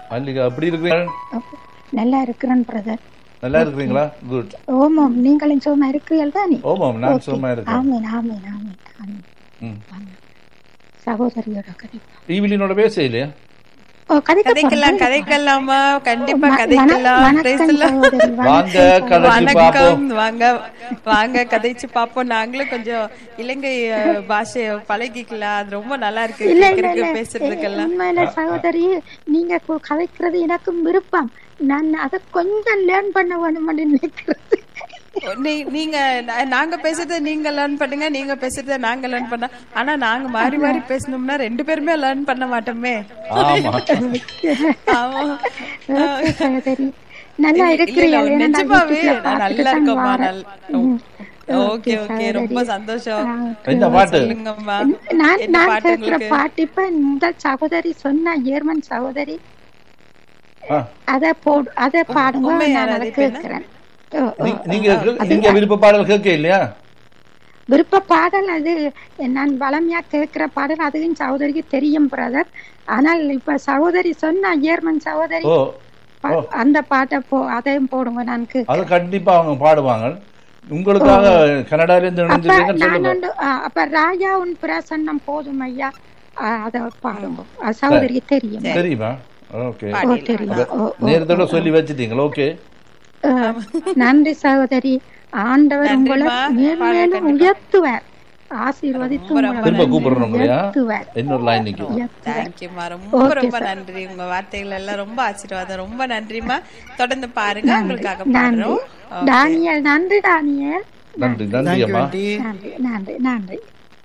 மல்லிகா எப்படி இருக்கிறீங்க நல்லா இருக்கிறேன் பிரதர் நல்லா இருக்கிறீங்களா குட் ஓமாம் நீங்களும் சும்மா இருக்கிறீர்கள் தானே ஓமாம் நான் சும்மா இருக்கேன் ஆமீன் ஆமீன் ஆமீன் ஆமீன் ம். ஆமீன். சகோதரியோட கதைப்பா ஈவிலினோட பேச இல்லையா ஓ கதைக்க கதைக்கலாம் கதைக்கலாமா கண்டிப்பா கதைக்கலாம் Praise the வணக்கம் Lord. சகோதரி வாங்க கதைச்சு பார்ப்போம் வணக்கம் வாங்க வாங்க கதைச்சு பாப்போம் நாங்களும் கொஞ்சம் இலங்கை அஹ், பாஷைய பழகிக்கலாம் அது ரொம்ப நல்லா இருக்கு இல்ல இல்ல கேட்கறதுக்கு இல்ல பேசுறதுக்கெல்லாம் உண்மையில சகோதரி நீங்க கு- கதைக்கிறது எனக்கும் விருப்பம் நான் அதை கொஞ்சம் லேர்ன் பண்ண வேணும்னு நினைக்கிறது நீ- நீங்க நா- நாங்க பேசுறத நீங்க லேர்ன் பண்ணுங்க நீங்க பேசுறத நாங்க லேர்ன் பண்ண ஆனா நாங்க மாறி மாறி பேசணும்னா ரெண்டு பேருமே லேர்ன் பண்ண மாட்டோமே ஆமா ஆமா ஓகே சகோதரி நல்லா இல்ல, இல்ல, இருக்கிறீர்கள் ஏன்னா நான் நிஜமாவே யூடியூப்ல நான் பார்த்துட்டு நல்லா தான் இருக்கோம்மா வாரேன். நல்- ம். ஓகே ஓகே ரொம்ப சந்தோஷம் என்ன பாட்டு சொல்லுங்கம்மா நான் என்ன நான் பாட்டு கேட்கிற உங்களுக்கு பாட்டு இப்ப இந்த சகோதரி சொன்ன ஜெர்மன் சகோதரி ஆ, அத போடு அத பாடுங்க உண்மையா நான் அதை அது இப்ப என்ன? கேட்கிறேன் ஓ, ஓ. நீ- நீங்க நீங்க விருப்ப பாடல் கேட்க இல்லையா விருப்ப பாடல் அது நான் வளமையா கேட்கிற பாடல் அதுவும் சகோதரிக்கு தெரியும் பிரதர் ஆனால் இப்ப சகோதரி சொன்ன ஜெர்மன் சகோதரி ஓ பா- அந்த பாட்டை போ அதையும் போடுங்க நான் கேட்கிறேன். அது கண்டிப்பா அவங்க பாடுவாங்க உங்களுக்காக கனடால இருந்து அப்ப இணைஞ்சிருக்கேன்னு நான் சொல்லுங்க வந்து, ஆ, அப்ப ராஜா உன் பிரசன்னம் போதும் ஐயா ஆ, அத பாடுங்க அது சகோதரிக்கு தெரியும் தெரியுமா ஓகே ஓ தெரியும் ஓ, ஓ. நேரத்தோட சொல்லி வச்சிட்டீங்களா ஓகே ஆ, நன்றி சகோதரி ஆண்டவர் உங்களை நன்றிம்மா. மேன்மேலும் உயர்த்துவார் ஆசீர்வதித்து உங்களை திரும்ப கூப்பிடுறோம் இல்லையா உயர்த்துவார் இன்னொரு லைன் நிக்கும் உயர்த்துவார் தேங்க்யூமா ரொம்ப ரொம்ப நன்றி உங்க வார்த்தைகள் எல்லாம் ரொம்ப ஆசீர்வாதம் ரொம்ப நன்றிமா தொடர்ந்து பாருங்க உங்களுக்காக நன்றி பாடுறோம் டானியல் நன்றி டானியல் நன்றி நன்றி அம்மா நன்றி நன்றி நன்றி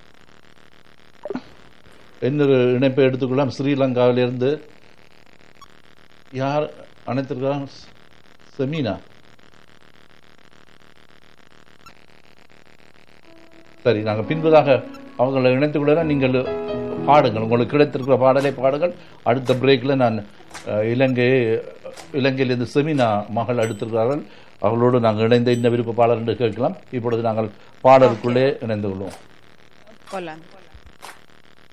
இன்னொரு இணைப்பை எடுத்துக்கொள்ளலாம் ஸ்ரீலங்காவிலிருந்து யார் அனைத்திருக்கலாம் செமீனா சரி நாங்கள் பின்பதாக அவங்களை இணைத்துக்கொள்ள நீங்கள் பாடுங்கள் உங்களுக்கு கிடைத்திருக்கிற பாடலை பாடுங்கள் அடுத்த பிரேக்கில் நான் அஹ், இலங்கை இலங்கையிலிருந்து செமினா மகள் அடுத்திருக்கிறார்கள் அவர்களோடு நாங்கள் இணைந்த இந்த விருப்ப பாடல் என்று கேட்கலாம் இப்பொழுது நாங்கள் பாடலுக்குள்ளே இணைந்து கொள்வோம் போலாம்